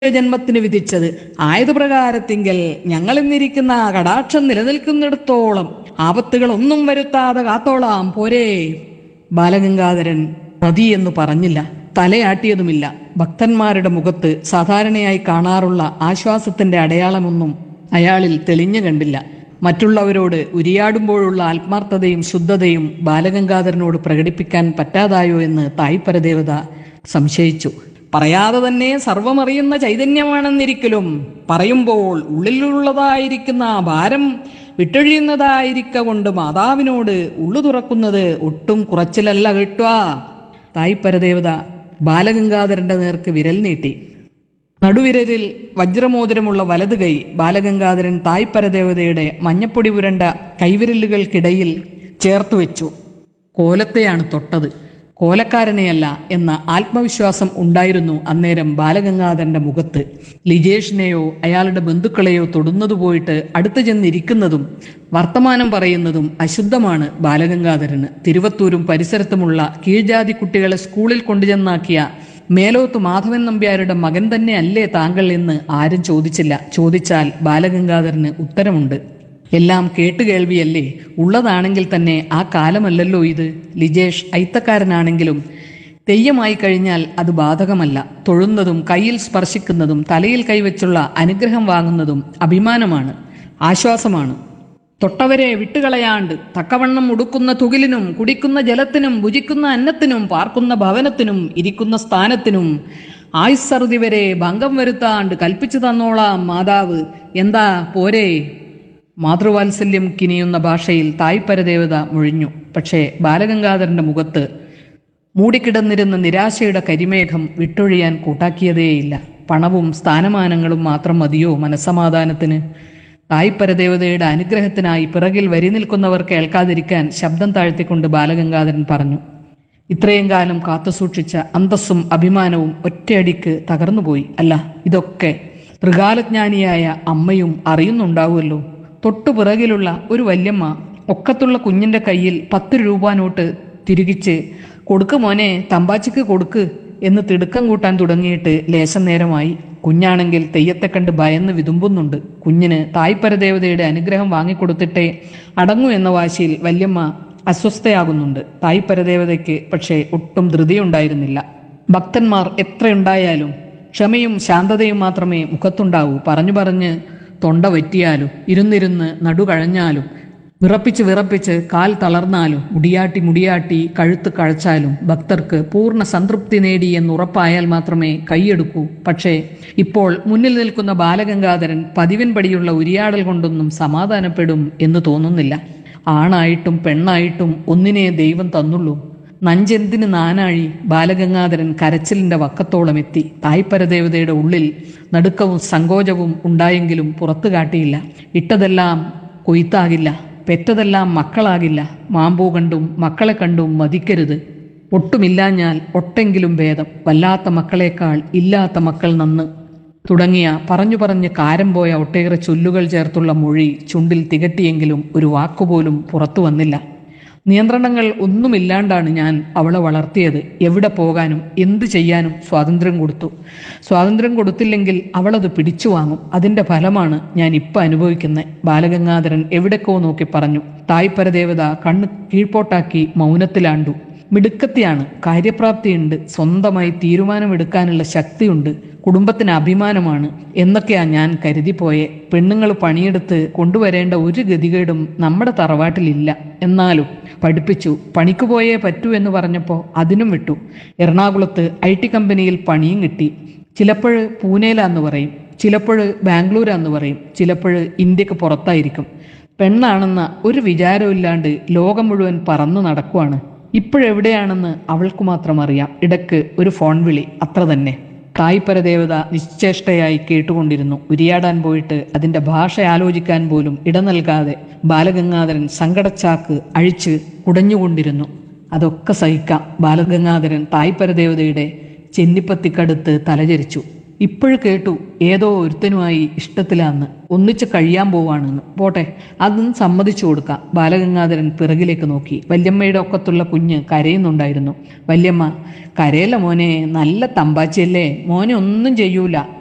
ജന്മത്തിന് വിധിച്ചത് ആയതുപ്രകാരത്തിങ്കൽ ഞങ്ങൾ ഇന്നിരിക്കുന്ന ആ കടാക്ഷം നിലനിൽക്കുന്നിടത്തോളം ആപത്തുകളൊന്നും വരുത്താതെ കാത്തോളാം പോരേ ബാലഗംഗാധരൻ പ്രതി എന്ന് പറഞ്ഞില്ല തലയാട്ടിയതുമില്ല ഭക്തന്മാരുടെ മുഖത്ത് സാധാരണയായി കാണാറുള്ള ആശ്വാസത്തിന്റെ അടയാളമൊന്നും അയാളിൽ തെളിഞ്ഞു കണ്ടില്ല മറ്റുള്ളവരോട് ഉരിയാടുമ്പോഴുള്ള ആത്മാർത്ഥതയും ശുദ്ധതയും ബാലഗംഗാധരനോട് പ്രകടിപ്പിക്കാൻ പറ്റാതായോ എന്ന് തായ്പരദേവത സംശയിച്ചു പറയാതെ തന്നെ സർവമറിയുന്ന ചൈതന്യമാണെന്നിരിക്കലും പറയുമ്പോൾ ഉള്ളിലുള്ളതായിരിക്കുന്ന ആ ഭാരം വിട്ടൊഴിയുന്നതായിരിക്ക കൊണ്ട് മാതാവിനോട് ഉള്ളു തുറക്കുന്നത് ഒട്ടും കുറച്ചിലല്ല കിട്ടുക തായ്പരദേവത ബാലഗംഗാധരന്റെ നേർക്ക് വിരൽ നീട്ടി നടുവിരലിൽ വജ്രമോതിരമുള്ള വലത് കൈ ബാലഗംഗാധരൻ തായ്പരദേവതയുടെ മഞ്ഞപ്പൊടി പുരണ്ട കൈവിരലുകൾക്കിടയിൽ ചേർത്ത് വെച്ചു കോലത്തെയാണ് തൊട്ടത് കോലക്കാരനെയല്ല എന്ന ആത്മവിശ്വാസം ഉണ്ടായിരുന്നു അന്നേരം ബാലഗംഗാധരന്റെ മുഖത്ത് ലിജേഷിനെയോ അയാളുടെ ബന്ധുക്കളെയോ തൊടുന്നതു പോയിട്ട് അടുത്ത് ചെന്നിരിക്കുന്നതും വർത്തമാനം പറയുന്നതും അശുദ്ധമാണ് ബാലഗംഗാധരന് തിരുവത്തൂരും പരിസരത്തുമുള്ള കീഴ്ജാതി കുട്ടികളെ സ്കൂളിൽ കൊണ്ടുചെന്നാക്കിയ മേലോത്ത് മാധവൻ നമ്പ്യാരുടെ മകൻ തന്നെ അല്ലേ താങ്കൾ എന്ന് ആരും ചോദിച്ചില്ല ചോദിച്ചാൽ ബാലഗംഗാധരന് ഉത്തരമുണ്ട് എല്ലാം കേട്ടുകേൾവിയല്ലേ ഉള്ളതാണെങ്കിൽ തന്നെ ആ കാലമല്ലല്ലോ ഇത് ലിജേഷ് ഐത്തക്കാരനാണെങ്കിലും തെയ്യമായി കഴിഞ്ഞാൽ അത് ബാധകമല്ല തൊഴുന്നതും കയ്യിൽ സ്പർശിക്കുന്നതും തലയിൽ കൈവച്ചുള്ള അനുഗ്രഹം വാങ്ങുന്നതും അഭിമാനമാണ് ആശ്വാസമാണ് തൊട്ടവരെ വിട്ടുകളയാണ്ട് തക്കവണ്ണം ഉടുക്കുന്ന തുകിലിനും കുടിക്കുന്ന ജലത്തിനും ഭുജിക്കുന്ന അന്നത്തിനും പാർക്കുന്ന ഭവനത്തിനും ഇരിക്കുന്ന സ്ഥാനത്തിനും ആയുസ്സറുതി വരെ ഭംഗം വരുത്താണ്ട് കൽപ്പിച്ചു തന്നോളാം മാതാവ് എന്താ പോരേ മാതൃവാത്സല്യം കിനിയുന്ന ഭാഷയിൽ തായ്പരദേവത മുഴിഞ്ഞു പക്ഷേ ബാലഗംഗാധരന്റെ മുഖത്ത് മൂടിക്കിടന്നിരുന്ന നിരാശയുടെ കരിമേഘം വിട്ടൊഴിയാൻ കൂട്ടാക്കിയതേയില്ല പണവും സ്ഥാനമാനങ്ങളും മാത്രം മതിയോ മനസ്സമാധാനത്തിന് തായ്പരദേവതയുടെ അനുഗ്രഹത്തിനായി പിറകിൽ വരി നിൽക്കുന്നവർ കേൾക്കാതിരിക്കാൻ ശബ്ദം താഴ്ത്തിക്കൊണ്ട് ബാലഗംഗാധരൻ പറഞ്ഞു ഇത്രയും കാലം കാത്തുസൂക്ഷിച്ച അന്തസ്സും അഭിമാനവും ഒറ്റയടിക്ക് തകർന്നുപോയി അല്ല ഇതൊക്കെ ത്രികാലജ്ഞാനിയായ അമ്മയും അറിയുന്നുണ്ടാവുമല്ലോ തൊട്ടുപിറകിലുള്ള ഒരു വല്യമ്മ ഒക്കത്തുള്ള കുഞ്ഞിന്റെ കയ്യിൽ പത്ത് രൂപ നോട്ട് തിരികിച്ച് കൊടുക്ക് മോനെ തമ്പാച്ചിക്ക് കൊടുക്ക് എന്ന് തിടുക്കം കൂട്ടാൻ തുടങ്ങിയിട്ട് ലേശം നേരമായി കുഞ്ഞാണെങ്കിൽ തെയ്യത്തെ കണ്ട് ഭയന്ന് വിതുമ്പുന്നുണ്ട് കുഞ്ഞിന് തായ്പരദേവതയുടെ അനുഗ്രഹം വാങ്ങിക്കൊടുത്തിട്ടേ അടങ്ങൂ എന്ന വാശിയിൽ വല്യമ്മ അസ്വസ്ഥയാകുന്നുണ്ട് തായ്പരദേവതയ്ക്ക് പക്ഷേ ഒട്ടും ധൃതിയുണ്ടായിരുന്നില്ല ഭക്തന്മാർ എത്രയുണ്ടായാലും ക്ഷമയും ശാന്തതയും മാത്രമേ മുഖത്തുണ്ടാവൂ പറഞ്ഞു പറഞ്ഞ് തൊണ്ട വറ്റിയാലും ഇരുന്നിരുന്ന് നടു കഴഞ്ഞാലും വിറപ്പിച്ച് വിറപ്പിച്ച് കാൽ തളർന്നാലും മുടിയാട്ടി മുടിയാട്ടി കഴുത്ത് കഴച്ചാലും ഭക്തർക്ക് പൂർണ്ണ സംതൃപ്തി നേടി എന്നുറപ്പായാൽ മാത്രമേ കൈയെടുക്കൂ പക്ഷേ ഇപ്പോൾ മുന്നിൽ നിൽക്കുന്ന ബാലഗംഗാധരൻ പതിവിൻപടിയുള്ള ഉരിയാടൽ കൊണ്ടൊന്നും സമാധാനപ്പെടും എന്ന് തോന്നുന്നില്ല ആണായിട്ടും പെണ്ണായിട്ടും ഒന്നിനെ ദൈവം തന്നുള്ളൂ നഞ്ചെന്തിന് നാനാഴി ബാലഗംഗാധരൻ കരച്ചിലിന്റെ വക്കത്തോളം എത്തി തായ്പരദേവതയുടെ ഉള്ളിൽ നടുക്കവും സങ്കോചവും ഉണ്ടായെങ്കിലും പുറത്തു കാട്ടിയില്ല ഇട്ടതെല്ലാം കൊയ്ത്താകില്ല പെറ്റതെല്ലാം മക്കളാകില്ല മാമ്പൂ കണ്ടും മക്കളെ കണ്ടും മതിക്കരുത് ഒട്ടുമില്ലാഞ്ഞാൽ ഒട്ടെങ്കിലും ഭേദം വല്ലാത്ത മക്കളേക്കാൾ ഇല്ലാത്ത മക്കൾ നന്ന് തുടങ്ങിയ പറഞ്ഞു പറഞ്ഞ് കാരം പോയ ഒട്ടേറെ ചൊല്ലുകൾ ചേർത്തുള്ള മൊഴി ചുണ്ടിൽ തികട്ടിയെങ്കിലും ഒരു വാക്കുപോലും പുറത്തു വന്നില്ല നിയന്ത്രണങ്ങൾ ഒന്നുമില്ലാണ്ടാണ് ഞാൻ അവളെ വളർത്തിയത് എവിടെ പോകാനും എന്തു ചെയ്യാനും സ്വാതന്ത്ര്യം കൊടുത്തു സ്വാതന്ത്ര്യം കൊടുത്തില്ലെങ്കിൽ അവളത് പിടിച്ചു വാങ്ങും അതിന്റെ ഫലമാണ് ഞാൻ ഇപ്പം അനുഭവിക്കുന്നത് ബാലഗംഗാധരൻ എവിടേക്കോ നോക്കി പറഞ്ഞു തായ്പരദേവത കണ്ണ് കീഴ്പോട്ടാക്കി മൗനത്തിലാണ്ടു മിടുക്കത്തിയാണ് കാര്യപ്രാപ്തിയുണ്ട് സ്വന്തമായി തീരുമാനമെടുക്കാനുള്ള ശക്തിയുണ്ട് കുടുംബത്തിന് അഭിമാനമാണ് എന്നൊക്കെയാ ഞാൻ കരുതിപ്പോയെ പെണ്ണുങ്ങൾ പണിയെടുത്ത് കൊണ്ടുവരേണ്ട ഒരു ഗതികേടും നമ്മുടെ തറവാട്ടിലില്ല എന്നാലും പഠിപ്പിച്ചു പണിക്ക് പോയേ പറ്റൂ എന്ന് പറഞ്ഞപ്പോൾ അതിനും വിട്ടു എറണാകുളത്ത് ഐ ടി കമ്പനിയിൽ പണിയും കിട്ടി ചിലപ്പോൾ പൂനെയിലാന്ന് പറയും ചിലപ്പോൾ ബാംഗ്ലൂരാന്ന് പറയും ചിലപ്പോൾ ഇന്ത്യക്ക് പുറത്തായിരിക്കും പെണ്ണാണെന്ന ഒരു വിചാരമില്ലാണ്ട് ലോകം മുഴുവൻ പറന്നു നടക്കുവാണ് ഇപ്പോഴെവിടെയാണെന്ന് അവൾക്ക് മാത്രം അറിയാം ഇടയ്ക്ക് ഒരു ഫോൺ വിളി അത്ര തന്നെ കായ്പരദേവത നിശ്ചേഷ്ടയായി കേട്ടുകൊണ്ടിരുന്നു ഉരിയാടാൻ പോയിട്ട് അതിന്റെ ഭാഷ ആലോചിക്കാൻ പോലും ഇട നൽകാതെ ബാലഗംഗാധരൻ സങ്കടച്ചാക്ക് അഴിച്ച് കുടഞ്ഞുകൊണ്ടിരുന്നു അതൊക്കെ സഹിക്കാം ബാലഗംഗാധരൻ തായ്പരദേവതയുടെ ചെന്നിപ്പത്തിക്കടുത്ത് തലചരിച്ചു ഇപ്പോഴും കേട്ടു ഏതോ ഒരുത്തനുമായി ഇഷ്ടത്തിലാന്ന് ഒന്നിച്ച് കഴിയാൻ പോവാണെന്ന് പോട്ടെ അതും സമ്മതിച്ചു കൊടുക്കാം ബാലഗംഗാധരൻ പിറകിലേക്ക് നോക്കി വല്യമ്മയുടെ ഒക്കത്തുള്ള കുഞ്ഞ് കരയുന്നുണ്ടായിരുന്നു വല്യമ്മ കരയല്ല മോനെ നല്ല തമ്പാച്ചിയല്ലേ മോനെ ഒന്നും ചെയ്യൂല